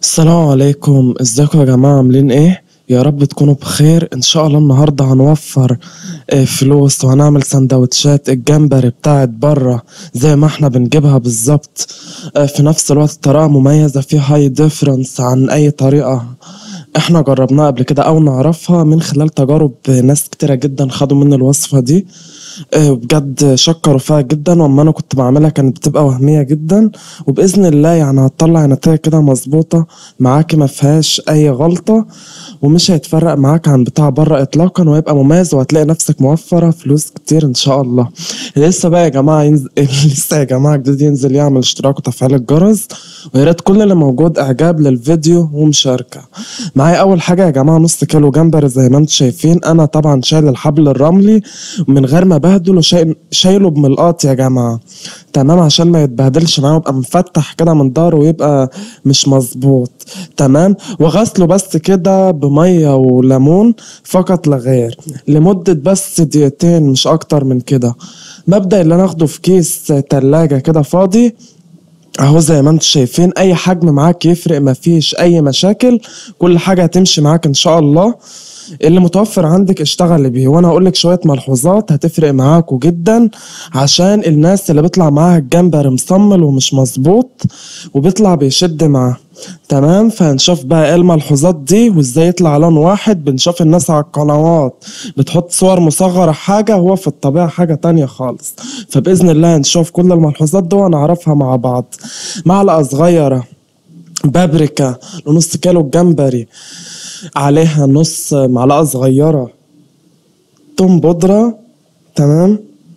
السلام عليكم ازيكم يا جماعة عاملين ايه يا رب تكونوا بخير ان شاء الله النهاردة هنوفر آه، فلوس وهنعمل سندوتشات الجمبري بتاعت برا زي ما احنا بنجيبها بالظبط آه، في نفس الوقت طريقة مميزة في هاي ديفرنس عن اي طريقة احنا جربناها قبل كده او نعرفها من خلال تجارب ناس كتيرة جدا خدوا من الوصفة دي آه، بجد شكروا فيها جدا واما انا كنت بعملها كانت بتبقى وهمية جدا وباذن الله يعني هتطلع نتائج كده مظبوطة معاكي ما فيهاش اي غلطة ومش هيتفرق معاك عن بتاع بره اطلاقا وهيبقى مميز وهتلاقي نفسك موفرة فلوس كتير ان شاء الله لسه بقى يا جماعة ينزل لسه يا جماعة جديد ينزل يعمل اشتراك وتفعيل الجرس ويا ريت كل اللي موجود اعجاب للفيديو ومشاركة معايا اول حاجة يا جماعة نص كيلو جمبري زي ما انتم شايفين انا طبعا شايل الحبل الرملي من غير ما بهدله شايل شايله بملقاط يا جماعة تمام عشان ما يتبهدلش معاه ويبقى مفتح كده من ظهره ويبقى مش مظبوط تمام وغسله بس كده بميه وليمون فقط لا غير لمدة بس دقيقتين مش اكتر من كده مبدأ اللي انا اخده في كيس تلاجة كده فاضي اهو زي ما انتم شايفين اي حجم معاك يفرق مفيش اي مشاكل كل حاجة هتمشي معاك ان شاء الله اللي متوفر عندك اشتغل بيه وانا هقول لك شويه ملحوظات هتفرق معاكوا جدا عشان الناس اللي بيطلع معاها الجمبري مصمل ومش مظبوط وبيطلع بيشد معاه تمام فهنشوف بقى ايه الملحوظات دي وازاي يطلع لون واحد بنشوف الناس على القنوات بتحط صور مصغرة حاجة وهو في الطبيعة حاجة تانية خالص فبإذن الله هنشوف كل الملحوظات دي ونعرفها مع بعض معلقة صغيرة بابريكا لنص كيلو جمبري عليها نص معلقة صغيرة توم بودرة تمام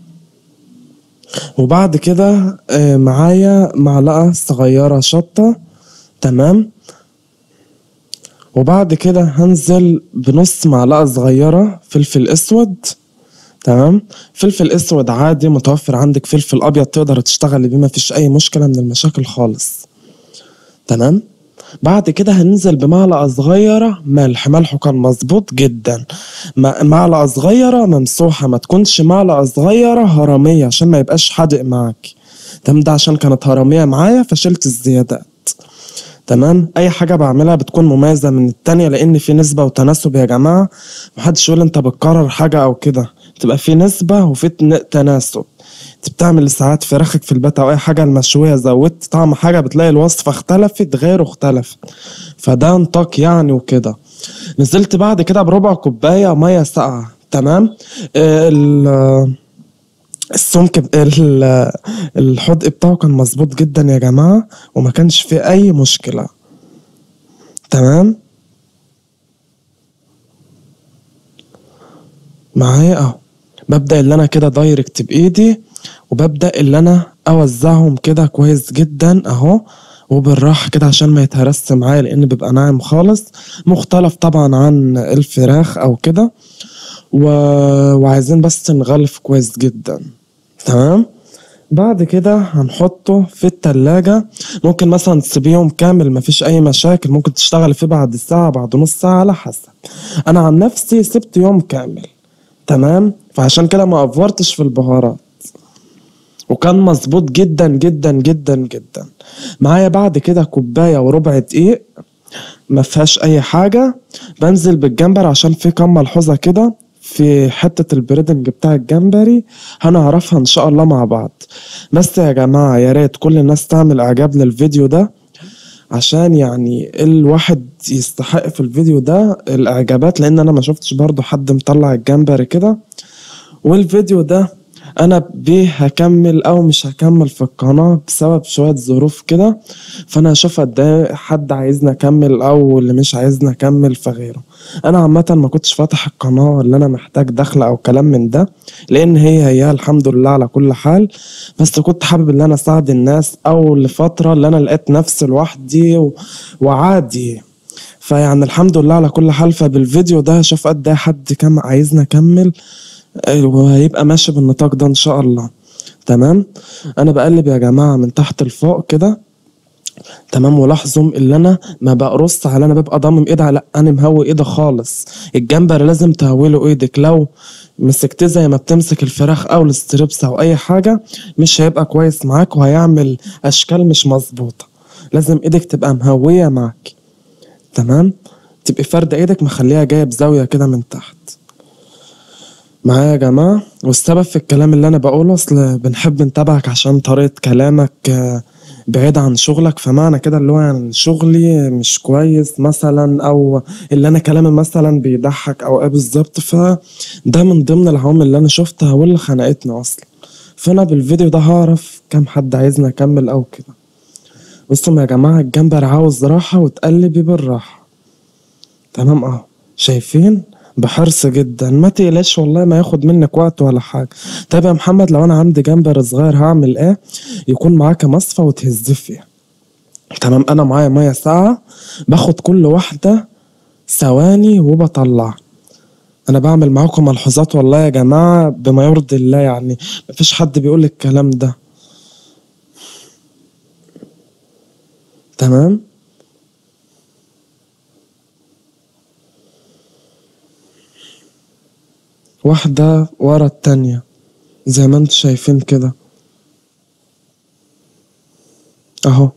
وبعد كده آه، معايا معلقة صغيرة شطة تمام وبعد كده هنزل بنص معلقة صغيرة فلفل اسود تمام فلفل اسود عادي متوفر عندك فلفل ابيض تقدر تشتغل بيه مفيش اي مشكلة من المشاكل خالص تمام بعد كده هننزل بمعلقة صغيرة ملح ملحه كان مظبوط جدا م- معلقة صغيرة ممسوحة ما تكونش معلقة صغيرة هرمية عشان ما يبقاش حادق معاك تمام ده عشان كانت هرمية معايا فشلت الزيادات تمام اي حاجة بعملها بتكون مميزة من التانية لان في نسبة وتناسب يا جماعة محدش يقول انت بتكرر حاجة او كده تبقى في نسبة وفي تن- تناسب انت بتعمل ساعات فراخك في البيت او اي حاجة المشوية زودت طعم حاجة بتلاقي الوصفة اختلفت غيره اختلف فده نطاق يعني وكده نزلت بعد كده بربع كوباية مية ساقعة تمام آه، ال السمك ب- ال- الحدق بتاعه كان مظبوط جدا يا جماعة وما كانش فيه أي مشكلة تمام معايا اهو ببدأ اللي انا كده دايركت بايدي وببدأ اللي انا اوزعهم كده كويس جدا اهو وبالراحة كده عشان ما يتهرس معايا لان بيبقى ناعم خالص مختلف طبعا عن الفراخ او كده و... وعايزين بس نغلف كويس جدا تمام بعد كده هنحطه في التلاجة ممكن مثلا تسيبيهم كامل مفيش أي مشاكل ممكن تشتغل فيه بعد ساعة بعد نص ساعة على حسب أنا عن نفسي سبت يوم كامل تمام فعشان كده ما أفورتش في البهارات وكان مظبوط جدا جدا جدا جدا معايا بعد كده كوباية وربع دقيق ما فيهاش اي حاجة بنزل بالجمبري عشان في كام ملحوظة كده في حتة البريدنج بتاع الجمبري هنعرفها ان شاء الله مع بعض بس يا جماعة يا ريت كل الناس تعمل اعجاب للفيديو ده عشان يعني الواحد يستحق في الفيديو ده الاعجابات لان انا ما شفتش برضو حد مطلع الجمبري كده والفيديو ده انا بيه هكمل او مش هكمل في القناة بسبب شوية ظروف كده فانا هشوف قد ايه حد عايزني اكمل او اللي مش عايزني اكمل فغيره انا عامة ما كنتش فاتح القناة اللي انا محتاج دخل او كلام من ده لان هي هي الحمد لله على كل حال بس كنت حابب ان انا اساعد الناس او لفترة اللي انا لقيت نفسي لوحدي و... وعادي فيعني الحمد لله على كل حال فبالفيديو ده هشوف قد ايه حد كان عايزني اكمل وهيبقى ماشي بالنطاق ده ان شاء الله تمام انا بقلب يا جماعه من تحت لفوق كده تمام ولاحظوا اللي انا ما بقرص على انا ببقى ضامم ايدي لا انا مهوي ايدي خالص الجمبري لازم تهوله ايدك لو مسكتيه زي ما بتمسك الفراخ او الستريبس او اي حاجه مش هيبقى كويس معاك وهيعمل اشكال مش مظبوطه لازم ايدك تبقى مهويه معاك تمام تبقي فاردة ايدك مخليها جاية بزاوية كده من تحت معايا يا جماعة والسبب في الكلام اللي أنا بقوله أصل بنحب نتابعك عشان طريقة كلامك آه، بعيد عن شغلك فمعنى كده اللي هو يعني شغلي مش كويس مثلا أو اللي أنا كلامي مثلا بيضحك أو إيه بالظبط فده من ضمن العوامل اللي أنا شفتها واللي خنقتني أصلا فأنا بالفيديو ده هعرف كام حد عايزني أكمل أو كده بصوا يا جماعة الجمبر عاوز راحة وتقلبي بالراحة تمام اهو شايفين بحرص جدا ما تقلقش والله ما ياخد منك وقت ولا حاجة طيب يا محمد لو انا عندي جمبر صغير هعمل ايه يكون معاك مصفى وتهز فيها تمام انا معايا مية ساقعة باخد كل واحدة ثواني وبطلع انا بعمل معاكم ملحوظات والله يا جماعة بما يرضي الله يعني مفيش حد بيقول الكلام ده تمام واحدة ورا التانية زي ما انتوا شايفين كده اهو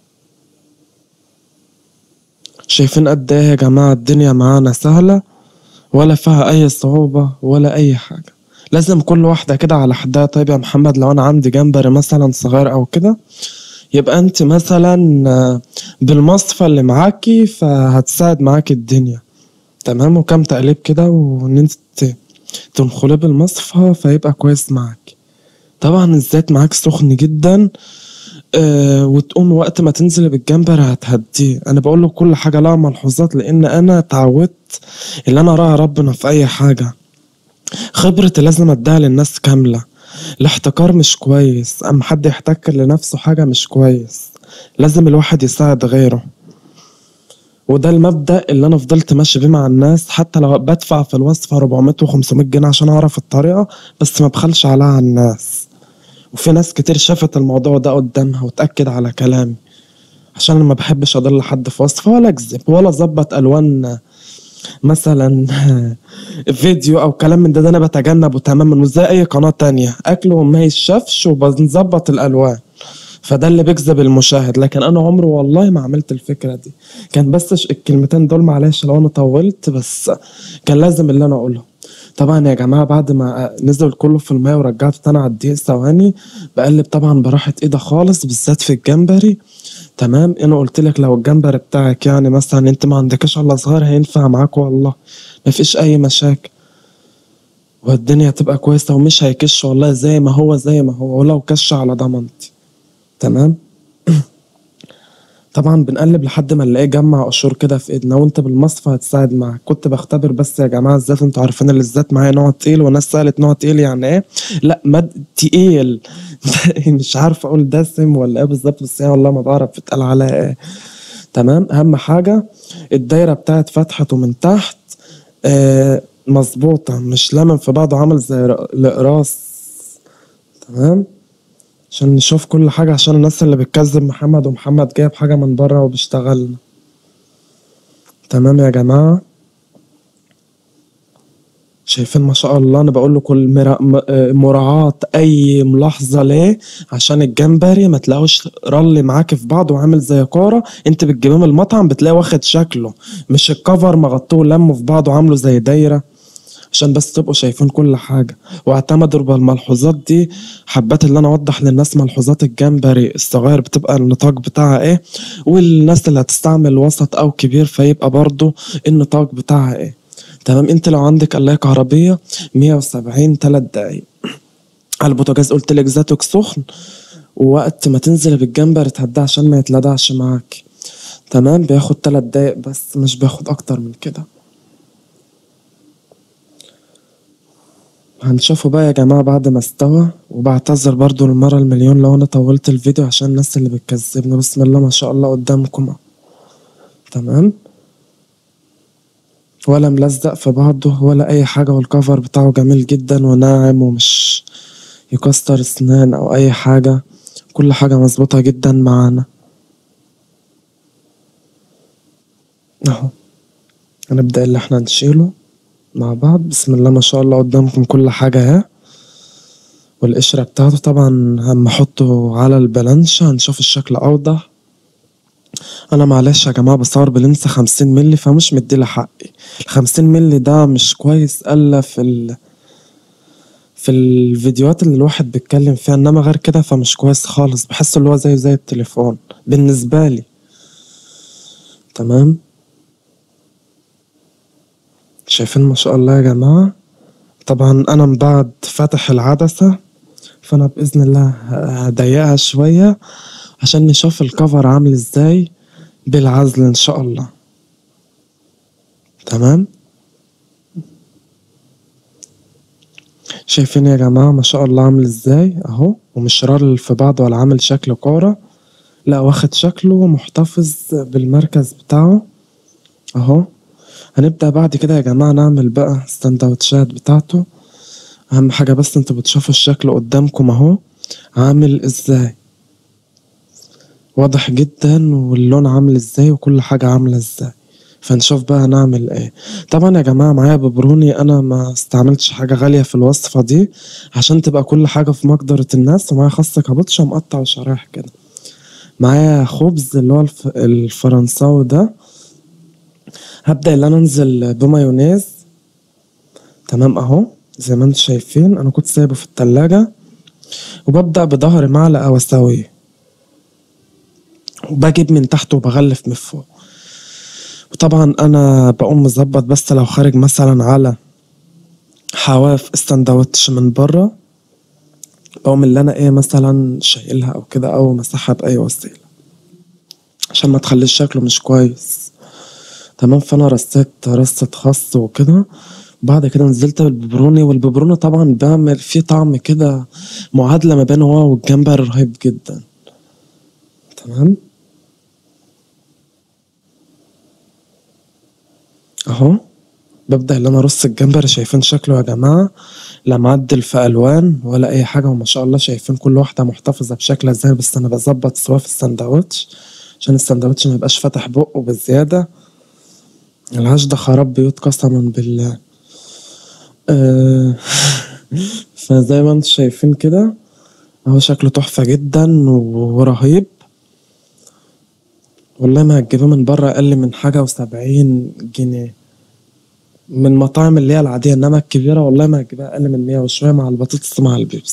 شايفين قد ايه يا جماعة الدنيا معانا سهلة ولا فيها اي صعوبة ولا اي حاجة لازم كل واحدة كده على حدها طيب يا محمد لو انا عندي جمبري مثلا صغير او كده يبقى انت مثلا آه، بالمصفى اللي معاكي فهتساعد معاكي الدنيا تمام وكم تقليب كده وان انت ت- تنخليه بالمصفى فيبقى كويس معاك طبعا الزيت معاك سخن جدا آه وتقوم وقت ما تنزل بالجمبر هتهديه انا بقول له كل حاجه لها ملحوظات لان انا اتعودت ان انا اراعي ربنا في اي حاجه خبرتي لازم اديها للناس كامله الاحتكار مش كويس اما حد يحتكر لنفسه حاجه مش كويس لازم الواحد يساعد غيره وده المبدأ اللي أنا فضلت ماشي بيه مع الناس حتى لو بدفع في الوصفة 400 و 500 جنيه عشان أعرف الطريقة بس ما بخلش عليها على الناس وفي ناس كتير شافت الموضوع ده قدامها وتأكد على كلامي عشان أنا ما بحبش أضل حد في وصفة ولا أكذب ولا أظبط ألوان مثلا فيديو أو كلام من ده, ده أنا بتجنبه تماما مش زي أي قناة تانية أكل وما يشافش وبنظبط الألوان فده اللي بيجذب المشاهد لكن انا عمري والله ما عملت الفكره دي كان بس ش- الكلمتين دول معلش لو انا طولت بس كان لازم اللي انا اقوله طبعا يا جماعه بعد ما نزل كله في الميه ورجعته تاني على الدقيق ثواني بقلب طبعا براحه ايدي خالص بالذات في الجمبري تمام انا قلت لك لو الجمبري بتاعك يعني مثلا انت ما عندكش الا صغير هينفع معاك والله مفيش اي مشاكل والدنيا تبقى كويسه ومش هيكش والله زي ما هو زي ما هو ولو كش على ضمانتي تمام طبعا بنقلب لحد ما نلاقيه جمع قشور كده في ايدنا وانت بالمصفى هتساعد معاك كنت بختبر بس يا جماعه الزيت انتوا عارفين ان الزيت معايا نوع تقيل وناس سالت نوع تقيل يعني ايه لا مد تقيل مش عارف اقول دسم ولا ايه بالظبط بس هي والله ما بعرف بتقال عليها ايه تمام اهم حاجه الدايره بتاعت فتحته من تحت آه مظبوطه مش لمن في بعضه عامل زي ر- الاقراص تمام عشان نشوف كل حاجة عشان الناس اللي بتكذب محمد ومحمد جايب حاجة من بره وبيشتغلنا تمام يا جماعة شايفين ما شاء الله انا بقول لكم المرا- م- آه، مراعاة اي ملاحظة ليه عشان الجمبري ما تلاقوش رل معاك في بعض وعامل زي كورة انت بتجيبيه من المطعم بتلاقي واخد شكله مش الكفر مغطوه لمه في بعض وعامله زي دايرة عشان بس تبقوا شايفين كل حاجة واعتمدوا بالملحوظات دي حبيت اللي انا اوضح للناس ملحوظات الجمبري الصغير بتبقى النطاق بتاعها ايه والناس اللي هتستعمل وسط او كبير فيبقى برضو النطاق بتاعها ايه تمام انت لو عندك قلاية كهربية 170 3 دقايق على البوتاجاز قلت لك زيتك سخن ووقت ما تنزل بالجمبر تهداه عشان ما يتلدعش معاك تمام بياخد 3 دقايق بس مش بياخد اكتر من كده هنشوفه بقى يا جماعة بعد ما استوى وبعتذر برضو المرة المليون لو أنا طولت الفيديو عشان الناس اللي بتكذبني بسم الله ما شاء الله قدامكم أهو. تمام ولا ملزق في بعضه ولا أي حاجة والكفر بتاعه جميل جدا وناعم ومش يكسر أسنان أو أي حاجة كل حاجة مظبوطة جدا معانا أهو هنبدأ اللي احنا نشيله مع بعض بسم الله ما شاء الله قدامكم كل حاجة اهي والقشرة بتاعته طبعا هم احطه على البلانشة هنشوف الشكل أوضح انا معلش يا جماعة بصور بلينس خمسين ملي فمش مديله حقي الخمسين ملي ده مش كويس الا في ال في الفيديوهات اللي الواحد بيتكلم فيها انما غير كده فمش كويس خالص بحس اللي هو زيه زي التليفون بالنسبة لي تمام شايفين ما شاء الله يا جماعة طبعا انا من بعد فاتح العدسة فانا باذن الله هضيقها شوية عشان نشوف الكفر عامل ازاي بالعزل ان شاء الله تمام شايفين يا جماعة ما شاء الله عامل ازاي اهو ومش رال في بعض ولا عامل شكل كورة لا واخد شكله محتفظ بالمركز بتاعه اهو هنبدأ بعد كده يا جماعة نعمل بقى السندوتشات بتاعته اهم حاجة بس انتوا بتشوفوا الشكل قدامكم اهو عامل ازاي واضح جدا واللون عامل ازاي وكل حاجة عاملة ازاي فنشوف بقى هنعمل ايه طبعا يا جماعة معايا ببروني انا ما استعملتش حاجة غالية في الوصفة دي عشان تبقى كل حاجة في مقدرة الناس ومعايا خس كابوتشا مقطع شرايح كده معايا خبز اللي هو الف... الفرنساوي ده هبدأ ان انا انزل بمايونيز تمام اهو زي ما انتم شايفين انا كنت سايبه في التلاجة وببدأ بظهر معلقة واسويه وبجيب من تحت وبغلف من فوق وطبعا انا بقوم مظبط بس لو خارج مثلا على حواف السندوتش من بره بقوم اللي انا ايه مثلا شايلها او كده او مسحها باي وسيله عشان ما تخليش شكله مش كويس تمام فانا رصيت رصة خس وكده بعد كده نزلت بالببروني والببروني طبعا بيعمل فيه طعم كده معادلة ما بينه هو والجمبري رهيب جدا تمام اهو ببدأ ان انا ارص الجمبري شايفين شكله يا جماعة لا معدل في الوان ولا اي حاجة وما شاء الله شايفين كل واحدة محتفظة بشكلها ازاي بس انا بظبط سوا في السندوتش عشان السندوتش ما يبقاش فاتح بقه بزيادة العيش ده خراب بيوت قسما بالله آه فزي ما انتم شايفين كده اهو شكله تحفة جدا ورهيب والله ما هتجيبه من بره اقل من حاجة وسبعين جنيه من مطاعم اللي هي العادية انما الكبيرة والله ما هتجيبها اقل من مية وشوية مع البطاطس مع البيبس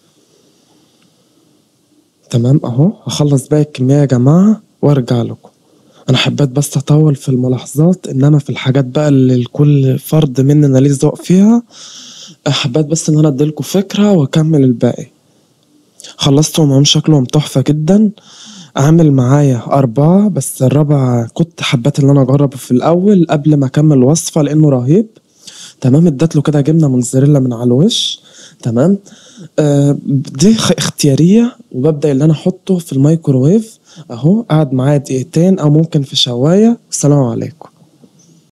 تمام اهو هخلص باقي الكمية يا جماعة وارجع لكم انا حبيت بس اطول في الملاحظات انما في الحاجات بقى اللي الكل فرد مننا ليه ذوق فيها حبيت بس ان انا اديلكوا فكرة واكمل الباقي خلصتهم هم شكلهم تحفة جدا عامل معايا أربعة بس الرابع كنت حبيت إن أنا أجربه في الأول قبل ما أكمل الوصفة لأنه رهيب تمام اديت له كده جبنة موتزاريلا من على الوش تمام آه دي اختيارية وببدأ إن أنا أحطه في الميكروويف أهو قعد معايا دقيقتين أو ممكن في شواية والسلام عليكم